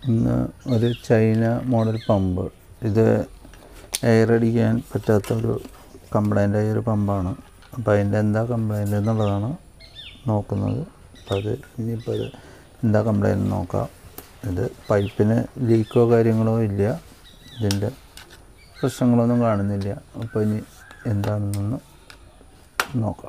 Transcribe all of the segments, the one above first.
ഇന്ന് ഒരു China model pump ഇത് എയർ അടിക്കാൻ പറ്റാത്തൊരു കംപ്ലൈൻ്റ് ആയ ഒരു പമ്പാണ് അപ്പോൾ അതിൻ്റെ എന്താ കംപ്ലൈൻറ്റ് എന്നുള്ളതാണ് നോക്കുന്നത് അപ്പോൾ അത് ഇനിയിപ്പോൾ അത് എന്താ കംപ്ലൈൻറ്റ് നോക്കാം ഇത് പൈപ്പിന് ലീക്കോ കാര്യങ്ങളോ ഇല്ല ഇതിൻ്റെ പ്രശ്നങ്ങളൊന്നും കാണുന്നില്ല അപ്പോൾ ഇനി എന്താണെന്നൊന്ന് നോക്കാം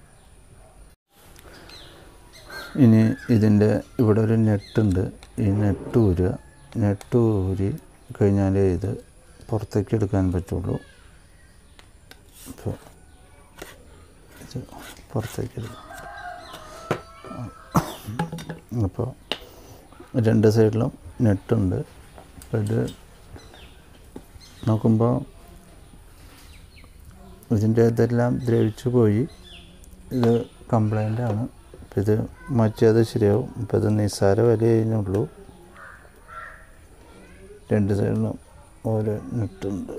ഇനി ഇതിൻ്റെ ഇവിടെ ഒരു നെട്ടുണ്ട് ഈ നെട്ട് ഊരുക നെട്ട് ഊരി കഴിഞ്ഞാലേ ഇത് പുറത്തേക്ക് എടുക്കാൻ പറ്റുള്ളൂ ഇപ്പോൾ ഇത് പുറത്തേക്ക് എടുക്കാം അപ്പോൾ രണ്ട് സൈഡിലും നെട്ടുണ്ട് അപ്പോൾ ഇത് നോക്കുമ്പോൾ ഇതിൻ്റെ ഇതെല്ലാം ദ്രവിച്ചു പോയി ഇത് കംപ്ലൈൻ്റ് ആണ് അപ്പം ഇത് മാറ്റിയത് ശരിയാവും ഇപ്പം ഇത് നിസ്സാര വില കഴിഞ്ഞുള്ളൂ രണ്ട് സൈഡിലും ഓരോ നെട്ടുണ്ട്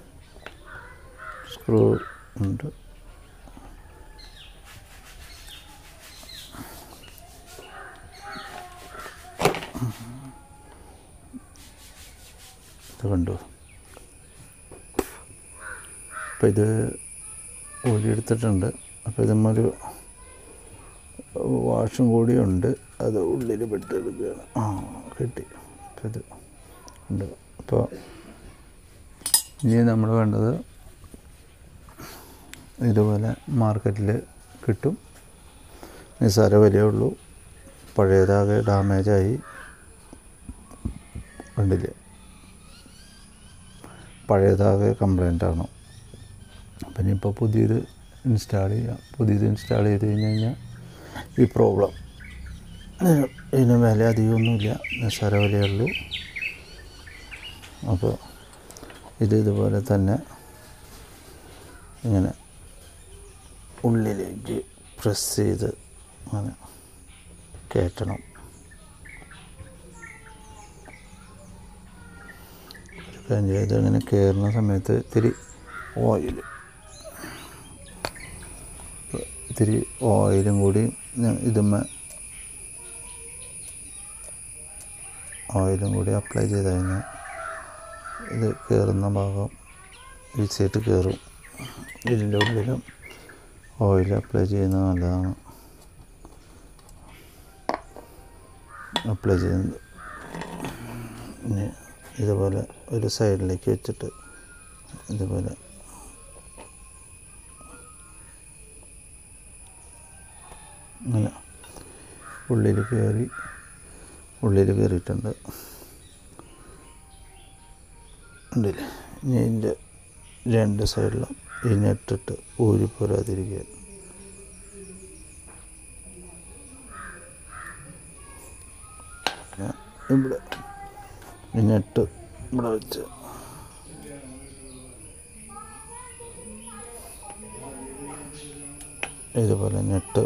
സ്ക്രൂ ഉണ്ട് ഇത് കണ്ടു അപ്പം ഇത് ഊരിയെടുത്തിട്ടുണ്ട് അപ്പോൾ ഇതുമ്മൊരു വാഷും കൂടി ഉണ്ട് അത് ഉള്ളിൽ പെട്ടെടുക്കുകയാണ് ആ കിട്ടി അപ്പോൾ ഇത് ഉണ്ട് അപ്പോൾ ഇനി നമ്മൾ വേണ്ടത് ഇതുപോലെ മാർക്കറ്റിൽ കിട്ടും നിസ്സാര വിലയേ ഉള്ളൂ പഴയതാകെ ഡാമേജായി കണ്ടില്ലേ പഴയതാകെ കംപ്ലൈൻ്റ് ആണ് അപ്പം ഇനിയിപ്പോൾ പുതിയത് ഇൻസ്റ്റാൾ ചെയ്യുക പുതിയത് ഇൻസ്റ്റാൾ ചെയ്ത് കഴിഞ്ഞ് കഴിഞ്ഞാൽ ഈ പ്രോബ്ലം ഇതിന് വില അധികമൊന്നുമില്ല നിസ്സാര വിലയേ ഉള്ളൂ അപ്പോൾ ഇത് ഇതുപോലെ തന്നെ ഇങ്ങനെ ഉള്ളിലേക്ക് പ്രസ് ചെയ്ത് അങ്ങനെ കയറ്റണം കാര്യം ചെയ്ത് അങ്ങനെ കയറുന്ന സമയത്ത് ഇത്തിരി ഓയിൽ ഇത്തിരി ഓയിലും കൂടി ഇതുമ്മ ഓയിലും കൂടി അപ്ലൈ ചെയ്ത് കഴിഞ്ഞാൽ ഇത് കയറുന്ന ഭാഗം ഈസിയായിട്ട് കയറും ഇതിൻ്റെ ഉള്ളിലും ഓയിൽ അപ്ലൈ ചെയ്യുന്നത് നല്ലതാണ് അപ്ലൈ ചെയ്യുന്നത് ഇനി ഇതുപോലെ ഒരു സൈഡിലേക്ക് വെച്ചിട്ട് ഇതുപോലെ അങ്ങനെ ഉള്ളിൽ കയറി ഉള്ളിൽ കയറിയിട്ടുണ്ട് ഉണ്ടല്ലേ ഇനി ഇതിൻ്റെ രണ്ട് സൈഡിലും ഈ നെട്ടിട്ട് ഊരി പോരാതിരിക്കുക ഇവിടെ ഈ നെട്ട് ഇവിടെ വെച്ച് ഇതുപോലെ നെട്ട്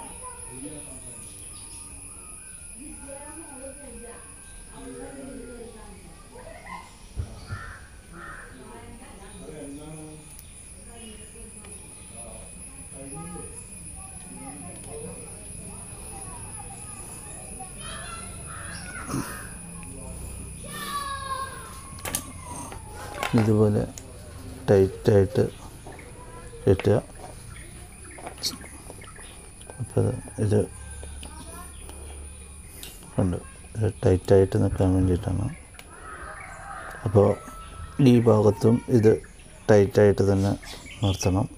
ഇതുപോലെ ടൈറ്റായിട്ട് കെട്ടുക അപ്പോൾ ഇത് ഉണ്ട് ഇത് ടൈറ്റായിട്ട് നിൽക്കാൻ വേണ്ടിയിട്ടാണ് അപ്പോൾ ഈ ഭാഗത്തും ഇത് ടൈറ്റായിട്ട് തന്നെ നിർത്തണം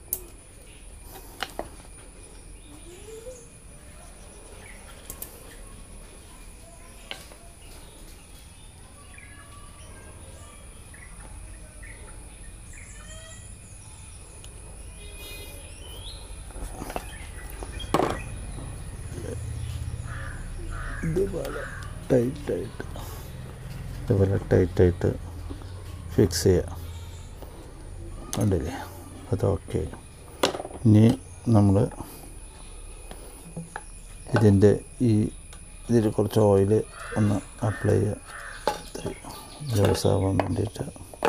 ഇതുപോലെ ടൈറ്റായിട്ട് ഇതുപോലെ ടൈറ്റായിട്ട് ഫിക്സ് ചെയ്യുക കണ്ടില്ലേ അത് ഓക്കെ ഇനി നമ്മൾ ഇതിൻ്റെ ഈ ഇതിൽ കുറച്ച് ഓയിൽ ഒന്ന് അപ്ലൈ ചെയ്യുക ഗ്ലൗസ് ആവാൻ വേണ്ടിയിട്ട്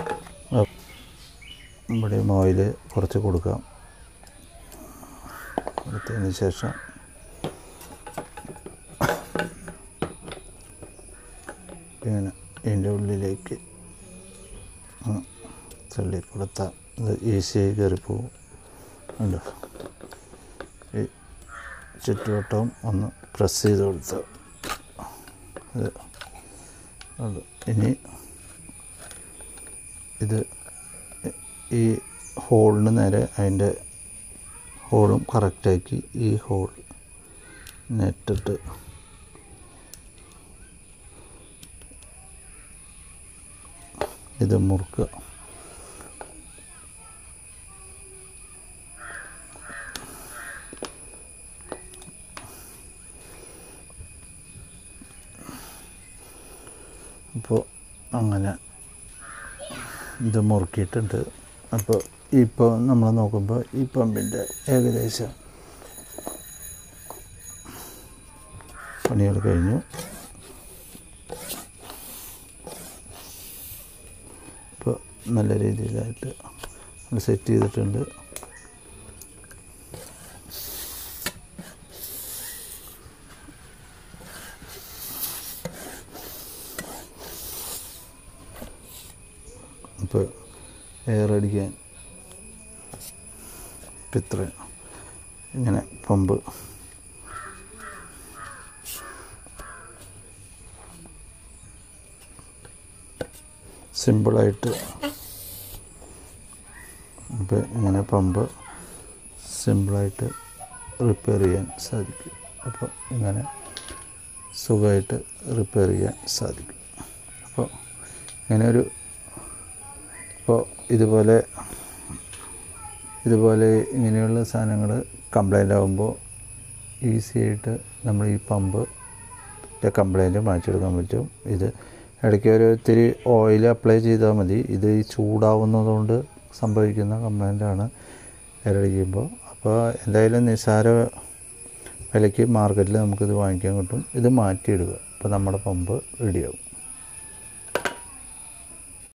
ഇവിടെയും ഓയിൽ കുറച്ച് കൊടുക്കാം കൊടുത്തതിന് ശേഷം ഇങ്ങനെ ഇതിൻ്റെ ഉള്ളിലേക്ക് അങ്ങ് തള്ളി കൊടുത്താൽ ഇത് ഈസിയായി കയറിപ്പോവും ഉണ്ടോ ഈ ചുറ്റുവട്ടവും ഒന്ന് പ്രസ് ചെയ്ത് കൊടുത്താൽ ഇത് ഉള്ളു ഇനി ഇത് ഈ ഹോളിന് നേരെ അതിൻ്റെ ഹോളും കറക്റ്റാക്കി ഈ ഹോൾ നെറ്റിട്ട് ഇത് മുറുക്കുക അപ്പോൾ അങ്ങനെ ഇത് മുറുക്കിയിട്ടുണ്ട് അപ്പോൾ ഇപ്പോൾ നമ്മൾ നോക്കുമ്പോൾ ഈ പമ്പിൻ്റെ ഏകദേശം പണികൾ കഴിഞ്ഞു ഇപ്പോൾ നല്ല രീതിയിലായിട്ട് സെറ്റ് ചെയ്തിട്ടുണ്ട് ഇപ്പോൾ എയർ അടിക്കാൻ ഇപ്പം ഇത്ര ഇങ്ങനെ പമ്പ് സിമ്പിളായിട്ട് ഇപ്പം ഇങ്ങനെ പമ്പ് സിമ്പിളായിട്ട് റിപ്പയർ ചെയ്യാൻ സാധിക്കും അപ്പോൾ ഇങ്ങനെ സുഖമായിട്ട് റിപ്പയർ ചെയ്യാൻ സാധിക്കും അപ്പോൾ ഇങ്ങനെ ഒരു അപ്പോൾ ഇതുപോലെ ഇതുപോലെ ഇങ്ങനെയുള്ള സാധനങ്ങൾ കംപ്ലൈൻ്റ് ആകുമ്പോൾ ഈസി ആയിട്ട് നമ്മൾ ഈ പമ്പ് കംപ്ലൈൻറ്റ് മാറ്റിയെടുക്കാൻ പറ്റും ഇത് ഇടയ്ക്ക് ഒരു ഇത്തിരി ഓയിൽ അപ്ലൈ ചെയ്താൽ മതി ഇത് ഈ ചൂടാവുന്നതുകൊണ്ട് സംഭവിക്കുന്ന കംപ്ലൈൻ്റാണ് ഇരടിക്കുമ്പോൾ അപ്പോൾ എന്തായാലും നിസ്സാര വിലയ്ക്ക് മാർക്കറ്റിൽ നമുക്കിത് വാങ്ങിക്കാൻ കിട്ടും ഇത് മാറ്റിയിടുക അപ്പോൾ നമ്മുടെ പമ്പ് റെഡിയാവും